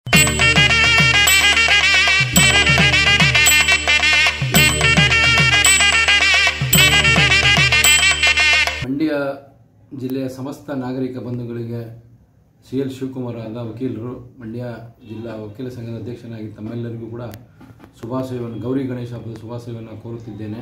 ಮಂಡ್ಯ ಜಿಲ್ಲೆಯ ಸಮಸ್ತ ನಾಗರಿಕ ಬಂಧುಗಳಿಗೆ ಸಿ ಎಲ್ ಶಿವಕುಮಾರ್ ಆದ ವಕೀಲರು ಮಂಡ್ಯ ಜಿಲ್ಲಾ ವಕೀಲ ಸಂಘದ ಅಧ್ಯಕ್ಷನಾಗಿ ತಮ್ಮೆಲ್ಲರಿಗೂ ಕೂಡ ಶುಭಾಶಯವನ್ನು ಗೌರಿ ಗಣೇಶ ಹಬ್ಬದ ಶುಭಾಶಯವನ್ನು ಕೋರುತ್ತಿದ್ದೇನೆ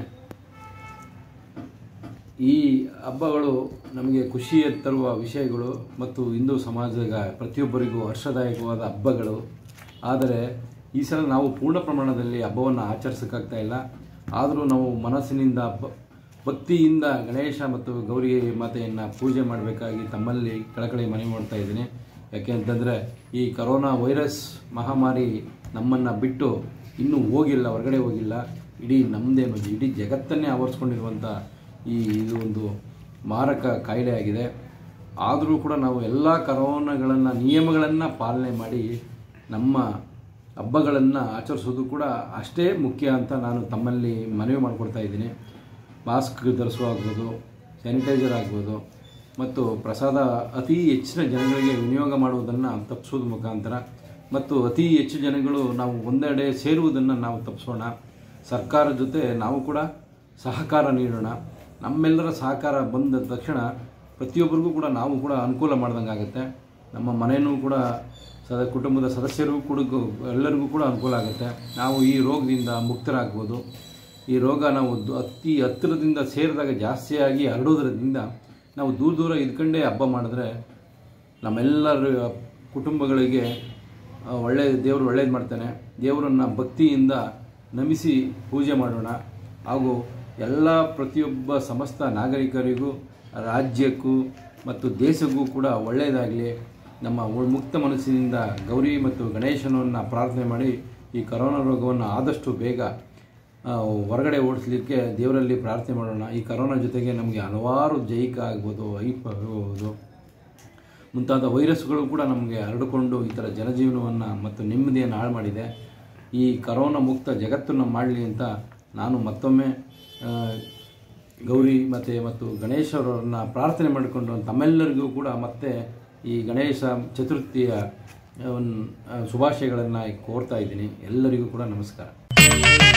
ಈ ಹಬ್ಬಗಳು ನಮಗೆ ಖುಷಿ ತರುವ ವಿಷಯಗಳು ಮತ್ತು ಹಿಂದೂ ಸಮಾಜದ ಪ್ರತಿಯೊಬ್ಬರಿಗೂ ಹರ್ಷದಾಯಕವಾದ ಹಬ್ಬಗಳು ಆದರೆ ಈ ಸಲ ನಾವು ಪೂರ್ಣ ಪ್ರಮಾಣದಲ್ಲಿ ಹಬ್ಬವನ್ನು ಆಚರಿಸೋಕ್ಕಾಗ್ತಾ ಇಲ್ಲ ಆದರೂ ನಾವು ಮನಸ್ಸಿನಿಂದ ಹಬ್ಬ ಭಕ್ತಿಯಿಂದ ಗಣೇಶ ಮತ್ತು ಗೌರಿ ಮಾತೆಯನ್ನು ಪೂಜೆ ಮಾಡಬೇಕಾಗಿ ತಮ್ಮಲ್ಲಿ ಕಳಕಳಿ ಮನವಿ ಮಾಡ್ತಾ ಇದ್ದೀನಿ ಯಾಕೆ ಅಂತಂದರೆ ಈ ಕರೋನಾ ವೈರಸ್ ಮಹಾಮಾರಿ ನಮ್ಮನ್ನು ಬಿಟ್ಟು ಇನ್ನೂ ಹೋಗಿಲ್ಲ ಹೊರಗಡೆ ಹೋಗಿಲ್ಲ ಇಡೀ ನಮ್ಮದೇನು ಇಡೀ ಜಗತ್ತನ್ನೇ ಆವರಿಸ್ಕೊಂಡಿರುವಂಥ ಈ ಇದು ಒಂದು ಮಾರಕ ಕಾಯಿಲೆ ಆಗಿದೆ ಆದರೂ ಕೂಡ ನಾವು ಎಲ್ಲ ಕರೋನಾಗಳನ್ನು ನಿಯಮಗಳನ್ನು ಪಾಲನೆ ಮಾಡಿ ನಮ್ಮ ಹಬ್ಬಗಳನ್ನು ಆಚರಿಸೋದು ಕೂಡ ಅಷ್ಟೇ ಮುಖ್ಯ ಅಂತ ನಾನು ತಮ್ಮಲ್ಲಿ ಮನವಿ ಮಾಡಿಕೊಡ್ತಾ ಇದ್ದೀನಿ ಮಾಸ್ಕ್ ಧರಿಸುವಾಗ್ಬೋದು ಸ್ಯಾನಿಟೈಸರ್ ಆಗ್ಬೋದು ಮತ್ತು ಪ್ರಸಾದ ಅತಿ ಹೆಚ್ಚಿನ ಜನಗಳಿಗೆ ವಿನಿಯೋಗ ಮಾಡುವುದನ್ನು ತಪ್ಪಿಸೋದು ಮುಖಾಂತರ ಮತ್ತು ಅತಿ ಹೆಚ್ಚು ಜನಗಳು ನಾವು ಒಂದೆಡೆ ಸೇರುವುದನ್ನು ನಾವು ತಪ್ಪಿಸೋಣ ಸರ್ಕಾರದ ಜೊತೆ ನಾವು ಕೂಡ ಸಹಕಾರ ನೀಡೋಣ ನಮ್ಮೆಲ್ಲರ ಸಹಕಾರ ಬಂದ ತಕ್ಷಣ ಪ್ರತಿಯೊಬ್ಬರಿಗೂ ಕೂಡ ನಾವು ಕೂಡ ಅನುಕೂಲ ಮಾಡ್ದಂಗೆ ಆಗುತ್ತೆ ನಮ್ಮ ಮನೆಯೂ ಕೂಡ ಸದ ಕುಟುಂಬದ ಸದಸ್ಯರಿಗೂ ಕೂಡ ಎಲ್ಲರಿಗೂ ಕೂಡ ಅನುಕೂಲ ಆಗುತ್ತೆ ನಾವು ಈ ರೋಗದಿಂದ ಮುಕ್ತರಾಗ್ಬೋದು ಈ ರೋಗ ನಾವು ದು- ಅತಿ ಹತ್ತಿರದಿಂದ ಸೇರಿದಾಗ ಜಾಸ್ತಿಯಾಗಿ ಹರಡೋದ್ರಿಂದ ನಾವು ದೂರ ದೂರ ಇದ್ಕೊಂಡೇ ಹಬ್ಬ ಮಾಡಿದ್ರೆ ನಮ್ಮೆಲ್ಲರ ಕುಟುಂಬಗಳಿಗೆ ಆ, ಒಳ್ಳೆ ದೇವರು ಒಳ್ಳೇದು ಮಾಡ್ತಾನೆ ದೇವರನ್ನು ಭಕ್ತಿಯಿಂದ ನಮಿಸಿ ಪೂಜೆ ಮಾಡೋಣ ಹಾಗೂ ಎಲ್ಲ ಪ್ರತಿಯೊಬ್ಬ ಸಮಸ್ತ ನಾಗರಿಕರಿಗೂ ರಾಜ್ಯಕ್ಕೂ ಮತ್ತು ದೇಶಕ್ಕೂ ಕೂಡ ಒಳ್ಳೆಯದಾಗಲಿ ನಮ್ಮ ಉ- ಮುಕ್ತ ಮನಸ್ಸಿನಿಂದ ಗೌರಿ ಮತ್ತು ಗಣೇಶನನ್ನು ಪ್ರಾರ್ಥನೆ ಮಾಡಿ ಈ ಕರೋನಾ ರೋಗವನ್ನು ಆದಷ್ಟು ಬೇಗ ಆ, ಹೊರಗಡೆ ಓಡಿಸ್ಲಿಕ್ಕೆ ದೇವರಲ್ಲಿ ಪ್ರಾರ್ಥನೆ ಮಾಡೋಣ ಈ ಕರೋನಾ ಜೊತೆಗೆ ನಮಗೆ ಹಲವಾರು ಜೈಕ ಆಗ್ಬೋದು ಐಪ್ ಆಗ್ಬೋದು ಮುಂತಾದ ವೈರಸ್ಗಳು ಕೂಡ ನಮಗೆ ಹರಡಿಕೊಂಡು ಈ ಥರ ಜನಜೀವನವನ್ನು ಮತ್ತು ನೆಮ್ಮದಿಯನ್ನು ಹಾಳು ಮಾಡಿದೆ ಈ ಕರೋನಾ ಮುಕ್ತ ಜಗತ್ತನ್ನು ಮಾಡಲಿ ಅಂತ ನಾನು ಮತ್ತೊಮ್ಮೆ ಆ, ಗೌರಿ ಮತ್ತು ಮತ್ತು ಗಣೇಶರನ್ನು ಪ್ರಾರ್ಥನೆ ಮಾಡಿಕೊಂಡು ತಮ್ಮೆಲ್ಲರಿಗೂ ಕೂಡ ಮತ್ತೆ ಈ ಗಣೇಶ ಚತುರ್ಥಿಯ ಆ, ಒಂದು, ಆ, ಶುಭಾಶಯಗಳನ್ನು ಕೋರ್ತಾ ಇದ್ದೀನಿ ಎಲ್ಲರಿಗೂ ಕೂಡ ನಮಸ್ಕಾರ